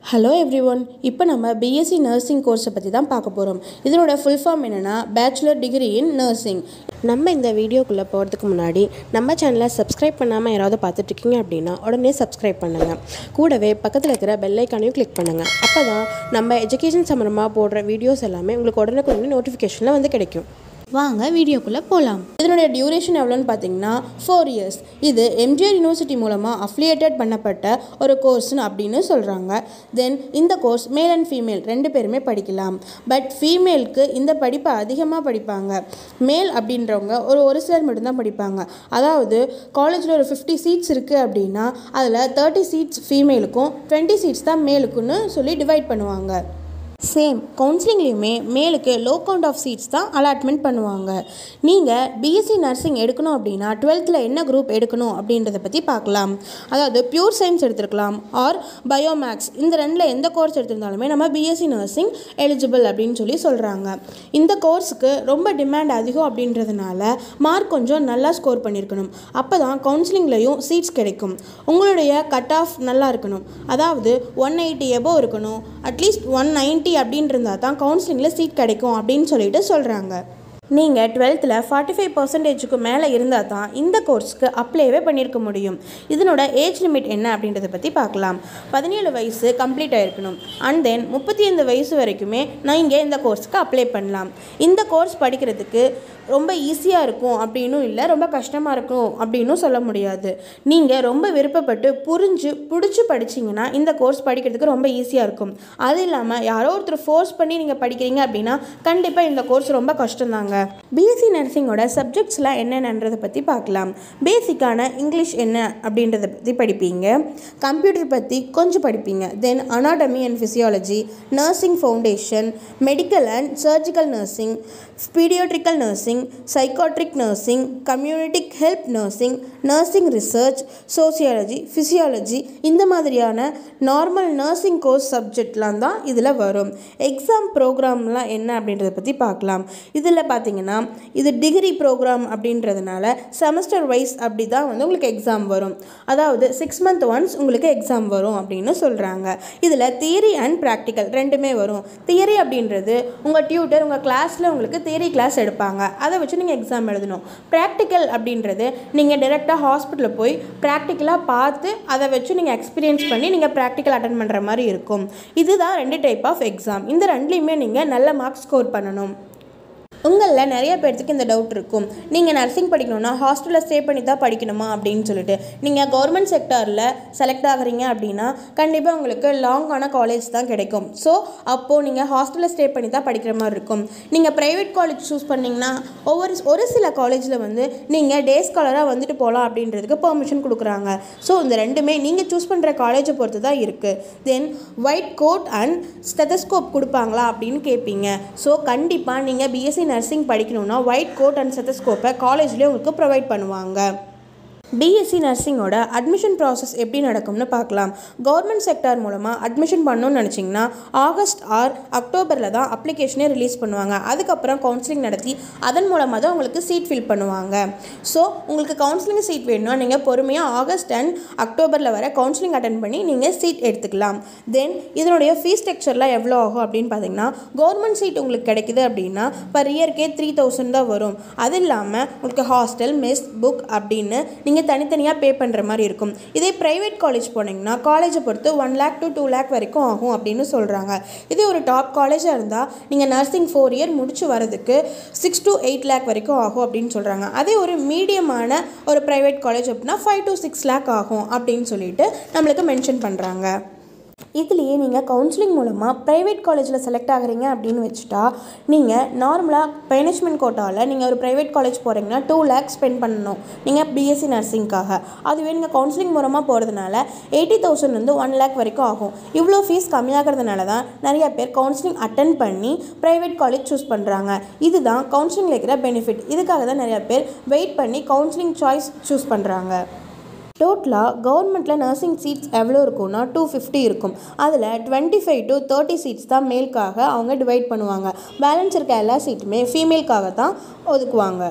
hello every one இப்போ நம்ம BSc nursing கோர்ஸை பற்றி தான் பார்க்க போகிறோம் இதனோட ஃபுல் ஃபார்ம் என்னென்னா பேச்சுலர் டிகிரி இன் நர்சிங் நம்ம இந்த வீடியோக்குள்ளே போகிறதுக்கு முன்னாடி நம்ம சேனலை சப்ஸ்கிரைப் பண்ணாமல் யாராவது பார்த்துட்ருக்கீங்க அப்படின்னா உடனே சப்ஸ்கிரைப் பண்ணுங்கள் கூடவே பக்கத்தில் இருக்கிற பெல் ஐக்கானையும் கிளிக் பண்ணுங்கள் அப்போ தான் நம்ம எஜுகேஷன் சம்மந்தமாக போடுற வீடியோஸ் எல்லாமே உங்களுக்கு உடனுக்குடனே நோட்டிஃபிகேஷனில் வந்து கிடைக்கும் வாங்க வீடியோக்குள்ளே போகலாம் இதனுடைய டியூரேஷன் எவ்வளோன்னு பார்த்தீங்கன்னா ஃபோர் இயர்ஸ் இது எம்ஜிஆர் யூனிவர்சிட்டி மூலமாக அஃபிலியேட்டட் பண்ணப்பட்ட ஒரு கோர்ஸ்னு அப்படின்னு சொல்கிறாங்க தென் இந்த கோர்ஸ் மேல் அண்ட் ஃபீமேல் ரெண்டு பேருமே படிக்கலாம் பட் ஃபீமேலுக்கு இந்த படிப்பை அதிகமாக படிப்பாங்க மேல் அப்படின்றவங்க ஒரு ஒரு சிலர் மட்டும்தான் படிப்பாங்க அதாவது காலேஜில் ஒரு ஃபிஃப்டி சீட்ஸ் இருக்குது அப்படின்னா அதில் தேர்ட்டி சீட்ஸ் ஃபீமேலுக்கும் டுவெண்ட்டி சீட்ஸ் தான் மேலுக்குன்னு சொல்லி டிவைட் பண்ணுவாங்க சேம் கவுன்சிலிங்லேயுமே மேலுக்கு லோ கவுண்ட் ஆஃப் சீட்ஸ் தான் அலாட்மெண்ட் பண்ணுவாங்க நீங்கள் பிஎஸ்சி நர்சிங் எடுக்கணும் அப்படின்னா டுவெல்த்தில் என்ன குரூப் எடுக்கணும் அப்படின்றத பற்றி பார்க்கலாம் அதாவது பியூர் சயின்ஸ் எடுத்துருக்கலாம் ஆர் பயோமேக்ஸ் இந்த ரெண்டில் எந்த கோர்ஸ் எடுத்திருந்தாலுமே நம்ம பிஎஸ்சி நர்சிங் எலிஜிபிள் அப்படின்னு சொல்லி சொல்கிறாங்க இந்த கோர்ஸுக்கு ரொம்ப டிமாண்ட் அதிகம் அப்படின்றதுனால மார்க் கொஞ்சம் நல்லா ஸ்கோர் பண்ணியிருக்கணும் அப்போ தான் கவுன்சிலிங்லேயும் சீட்ஸ் கிடைக்கும் உங்களுடைய கட் ஆஃப் நல்லா இருக்கணும் அதாவது ஒன் எயிட்டி எபோ இருக்கணும் அட்லீஸ்ட் ஒன் நைன்ட்டி அப்படின்னு இருந்தால் தான் கவுன்சிலிங்கில் சீட் கிடைக்கும் அப்படின்னு சொல்லிட்டு சொல்கிறாங்க நீங்கள் டுவெல்த்தில் ஃபார்ட்டி ஃபைவ் பர்சன்டேஜுக்கு மேலே இருந்தால் தான் இந்த கோர்ஸ்க்கு அப்ளைவே பண்ணியிருக்க முடியும் இதனோட ஏஜ் லிமிட் என்ன அப்படின்றத பற்றி பார்க்கலாம் பதினேழு வயசு கம்ப்ளீட் ஆகிருக்கணும் அண்ட் தென் முப்பத்தி ஐந்து வயசு வரைக்குமே நீங்கள் இந்த கோர்ஸ்க்கு அப்ளை பண்ணலாம் இந்த கோர்ஸ் படிக்கிறதுக்கு ரொம்ப ஈஸியாக இருக்கும் அப்படின்னும் இல்லை ரொம்ப கஷ்டமாக இருக்கும் அப்படின்னும் சொல்ல முடியாது நீங்கள் ரொம்ப விருப்பப்பட்டு புரிஞ்சு பிடிச்சி படிச்சிங்கன்னா இந்த கோர்ஸ் படிக்கிறதுக்கு ரொம்ப ஈஸியாக இருக்கும் அது இல்லாமல் யாரோ ஒருத்தர் ஃபோர்ஸ் பண்ணி நீங்கள் படிக்கிறீங்க அப்படின்னா கண்டிப்பாக இந்த கோர்ஸ் ரொம்ப கஷ்டம்தாங்க பிஎஸ்சி நர்சிங்கோட சப்ஜெக்ட்ஸ்லாம் என்னென்னன்றதை பற்றி பார்க்கலாம் பேசிக்கான இங்கிலீஷ் என்ன அப்படின்றத பற்றி படிப்பீங்க கம்ப்யூட்டர் பற்றி கொஞ்சம் படிப்பீங்க then anatomy and physiology nursing foundation medical and surgical nursing pediatrical nursing psychiatric nursing community help nursing nursing research sociology physiology இந்த மாதிரியான நார்மல் நர்சிங் கோர்ஸ் சப்ஜெக்ட்லாம் தான் இதில் வரும் எக்ஸாம் ப்ரோக்ராம்லாம் என்ன அப்படின்றத பற்றி பார்க்கலாம் இதில் பார்த்தீங்கன்னா இது டிகிரி ப்ரோக்ராம் அப்படின்றதுனால செமஸ்டர் வைஸ் அப்படி தான் வந்து உங்களுக்கு எக்ஸாம் வரும் அதாவது சிக்ஸ் மந்த் ஒன்ஸ் உங்களுக்கு எக்ஸாம் வரும் அப்படின்னு சொல்கிறாங்க இதில் தியரி அண்ட் ப்ராக்டிக்கல் ரெண்டுமே வரும் தியரி அப்படின்றது உங்கள் டியூட்டர் உங்கள் கிளாஸில் உங்களுக்கு தியரி கிளாஸ் எடுப்பாங்க அதை வச்சு நீங்கள் எக்ஸாம் எழுதணும் ப்ராக்டிக்கல் அப்படின்றது நீங்கள் டேரெக்டாக ஹாஸ்பிட்டலில் போய் ப்ராக்டிக்கலாக பார்த்து அதை வச்சு நீங்கள் எக்ஸ்பீரியன்ஸ் பண்ணி நீங்கள் ப்ராக்டிக்கல் அட்டன் பண்ணுற மாதிரி இருக்கும் இதுதான் ரெண்டு டைப் ஆஃப் எக்ஸாம் இந்த ரெண்டுலேயுமே நீங்கள் நல்ல மார்க் ஸ்கோர் பண்ணணும் உங்களில் நிறைய பேர்த்துக்கு இந்த டவுட் இருக்கும் நீங்கள் நர்சிங் படிக்கணும்னா ஹாஸ்டலில் ஸ்டே பண்ணி தான் படிக்கணுமா அப்படின்னு சொல்லிட்டு நீங்கள் கவர்மெண்ட் செக்டாரில் செலக்ட் ஆகுறீங்க அப்படின்னா கண்டிப்பாக உங்களுக்கு லாங்கான காலேஜ் தான் கிடைக்கும் ஸோ அப்போது நீங்கள் ஹாஸ்டலில் ஸ்டே பண்ணி தான் படிக்கிற மாதிரி இருக்கும் நீங்கள் ப்ரைவேட் காலேஜ் சூஸ் பண்ணிங்கன்னா ஒவ்வொரு ஒரு சில காலேஜில் வந்து நீங்கள் டே ஸ்காலராக வந்துட்டு போகலாம் அப்படின்றதுக்கு பெர்மிஷன் கொடுக்குறாங்க ஸோ இந்த ரெண்டுமே நீங்கள் சூஸ் பண்ணுற காலேஜை பொறுத்து தான் இருக்குது then white coat and stethoscope கொடுப்பாங்களா அப்படின்னு கேட்பீங்க ஸோ கண்டிப்பாக நீங்கள் பிஎஸ்சி நர்சிங் படிக்கணும்னா ஒயிட் கோட் அண்ட் ஸ்டெதஸ்கோப்பை காலேஜ்லேயே உங்களுக்கு ப்ரொவைட் பண்ணுவாங்க பிஎஸ்சி நர்சிங்கோட அட்மிஷன் ப்ராசஸ் எப்படி நடக்கும்னு பார்க்கலாம் கவர்மெண்ட் செக்டார் மூலமாக அட்மிஷன் பண்ணணும்னு நினச்சிங்கன்னா ஆகஸ்ட் ஆர் அக்டோபரில் தான் அப்ளிகேஷனே ரிலீஸ் பண்ணுவாங்க அதுக்கப்புறம் கவுன்சிலிங் நடத்தி அதன் மூலமாக தான் உங்களுக்கு சீட் ஃபில் பண்ணுவாங்க ஸோ உங்களுக்கு கவுன்சிலிங் சீட் வேணும்னா நீங்கள் பொறுமையாக ஆகஸ்ட் அண்ட் அக்டோபரில் வர கவுன்சிலிங் அட்டன் பண்ணி நீங்கள் சீட் எடுத்துக்கலாம் தென் இதனுடைய ஃபீஸ் ஸ்ட்ரக்சர்லாம் எவ்வளோ ஆகும் அப்படின்னு பார்த்தீங்கன்னா கவர்மெண்ட் சீட் உங்களுக்கு கிடைக்குது அப்படின்னா பர் இயர்க்கே த்ரீ தௌசண்ட் தான் வரும் அது இல்லாமல் உங்களுக்கு ஹாஸ்டல் மெஸ் புக் அப்படின்னு நீங்கள் நீங்கள் தனித்தனியாக பே பண்ணுற மாதிரி இருக்கும் இதே ப்ரைவேட் காலேஜ் போனீங்கன்னா காலேஜை பொறுத்து one lakh to two lakh வரைக்கும் ஆகும் அப்படின்னு சொல்கிறாங்க இதே ஒரு டாப் காலேஜாக இருந்தால் நீங்கள் நர்சிங் ஃபோர் இயர் முடிச்சு வரதுக்கு சிக்ஸ் டு எயிட் லேக் வரைக்கும் ஆகும் அப்படின்னு சொல்கிறாங்க அதே ஒரு மீடியமான ஒரு ப்ரைவேட் காலேஜ் அப்படின்னா ஃபைவ் டு சிக்ஸ் லேக் ஆகும் அப்படின்னு சொல்லிட்டு நம்மளுக்கு மென்ஷன் பண்ணுறாங்க இதுலேயே நீங்கள் கவுன்சிலிங் மூலமாக ப்ரைவேட் காலேஜில் செலக்ட் ஆகுறீங்க அப்படின்னு வச்சுட்டா நீங்கள் நார்மலாக மேனேஜ்மெண்ட் கோட்டாவில் நீங்கள் ஒரு ப்ரைவேட் காலேஜ் போகிறீங்கன்னா டூ லேக்ஸ் ஸ்பெண்ட் பண்ணணும் நீங்கள் பிஎஸ்சி நர்சிங்காக அதுவே நீங்கள் கவுன்சிலிங் மூலமாக போகிறதுனால எயிட்டி தௌசண்ட் வந்து ஒன் லேக் வரைக்கும் ஆகும் இவ்வளோ ஃபீஸ் கம்மியாகிறதுனால தான் நிறைய பேர் கவுன்சிலிங் அட்டன் பண்ணி ப்ரைவேட் காலேஜ் சூஸ் பண்ணுறாங்க இதுதான் கவுன்சிலிங்கில் இருக்கிற பெனிஃபிட் இதுக்காக தான் நிறைய பேர் வெயிட் பண்ணி கவுன்சிலிங் சாய்ஸ் சூஸ் பண்ணுறாங்க டோட்டலாக கவர்மெண்ட்டில் நர்சிங் சீட்ஸ் எவ்வளோ இருக்கும்னா டூ ஃபிஃப்டி இருக்கும் அதில் twenty five to thirty seats தான் மேல்க்காக அவங்க டிவைட் பண்ணுவாங்க பேலன்ஸ் இருக்க எல்லா சீட்டுமே ஃபீமேல்க்காக தான் ஒதுக்குவாங்க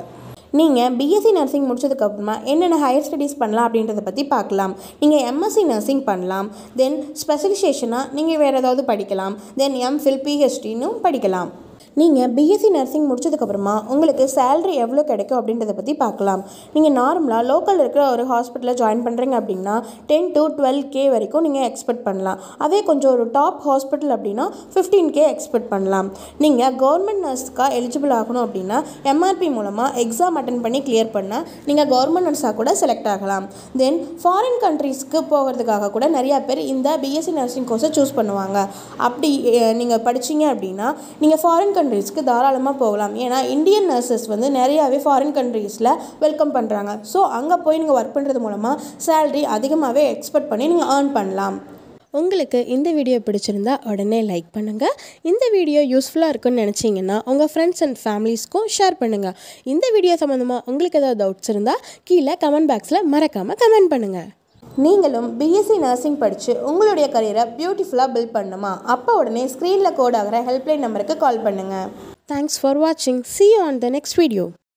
நீங்கள் பிஎஸ்சி நர்சிங் முடிச்சதுக்கப்புறமா என்னென்ன ஹையர் ஸ்டடீஸ் பண்ணலாம் அப்படின்றத பற்றி பார்க்கலாம் நீங்கள் எம்எஸ்சி நர்சிங் பண்ணலாம் தென் ஸ்பெஷலைசேஷனாக நீங்கள் வேறு ஏதாவது படிக்கலாம் தென் எம்ஃபில் பிஹெச்டின்னு படிக்கலாம் நீங்கள் பிஎஸ்சி நர்சிங் முடிச்சதுக்கப்புறமா உங்களுக்கு சேலரி எவ்வளோ கிடைக்கும் அப்படின்றத பற்றி பார்க்கலாம் நீங்கள் நார்மலாக லோக்கலில் இருக்கிற ஒரு ஹாஸ்பிட்டலில் ஜாயின் பண்ணுறீங்க அப்படின்னா டென் டு டுவெல் கே வரைக்கும் நீங்கள் எக்ஸ்பெக்ட் பண்ணலாம் அதே கொஞ்சம் ஒரு டாப் ஹாஸ்பிட்டல் அப்படின்னா ஃபிஃப்டீன் கே எக்ஸ்பெக்ட் பண்ணலாம் நீங்கள் கவர்மெண்ட் நர்ஸ்க்காக எலிஜிபிள் ஆகணும் அப்படின்னா எம்ஆர்பி மூலமாக எக்ஸாம் அட்டன் பண்ணி கிளியர் பண்ணால் நீங்கள் கவர்மெண்ட் நர்ஸாக கூட செலக்ட் ஆகலாம் தென் ஃபாரின் கண்ட்ரீஸ்க்கு போகிறதுக்காக கூட நிறையா பேர் இந்த பிஎஸ்சி நர்சிங் கோர்ஸை சூஸ் பண்ணுவாங்க அப்படி நீங்கள் படிச்சீங்க அப்படின்னா நீங்கள் ஃபாரின் கண்ட்ரீஸ்க்கு தாராளமாக போகலாம் ஏன்னா இந்தியன் நர்சஸ் வந்து நிறையாவே ஃபாரின் கண்ட்ரீஸில் வெல்கம் பண்ணுறாங்க ஸோ அங்கே போய் நீங்கள் ஒர்க் பண்ணுறது மூலமாக சேலரி அதிகமாகவே எக்ஸ்பெக்ட் பண்ணி நீங்கள் ஏர்ன் பண்ணலாம் உங்களுக்கு இந்த வீடியோ பிடிச்சிருந்தா உடனே லைக் பண்ணுங்கள் இந்த வீடியோ யூஸ்ஃபுல்லாக இருக்குன்னு நினச்சிங்கன்னா உங்கள் ஃப்ரெண்ட்ஸ் அண்ட் ஃபேமிலிஸ்க்கும் ஷேர் பண்ணுங்கள் இந்த வீடியோ சம்மந்தமாக உங்களுக்கு ஏதாவது டவுட்ஸ் இருந்தால் கீழே கமெண்ட் பாக்ஸில் மறக்காமல் கமெண்ட் பண்ணுங்கள் நீங்களும் பிஎஸ்சி நர்சிங் படித்து உங்களுடைய கரியரை பியூட்டிஃபுல்லாக பில்ட் பண்ணுமா அப்போ உடனே ஸ்க்ரீனில் கோட் ஆகிற ஹெல்ப்லைன் நம்பருக்கு கால் பண்ணுங்கள் தேங்க்ஸ் ஃபார் வாட்சிங் see you on the next video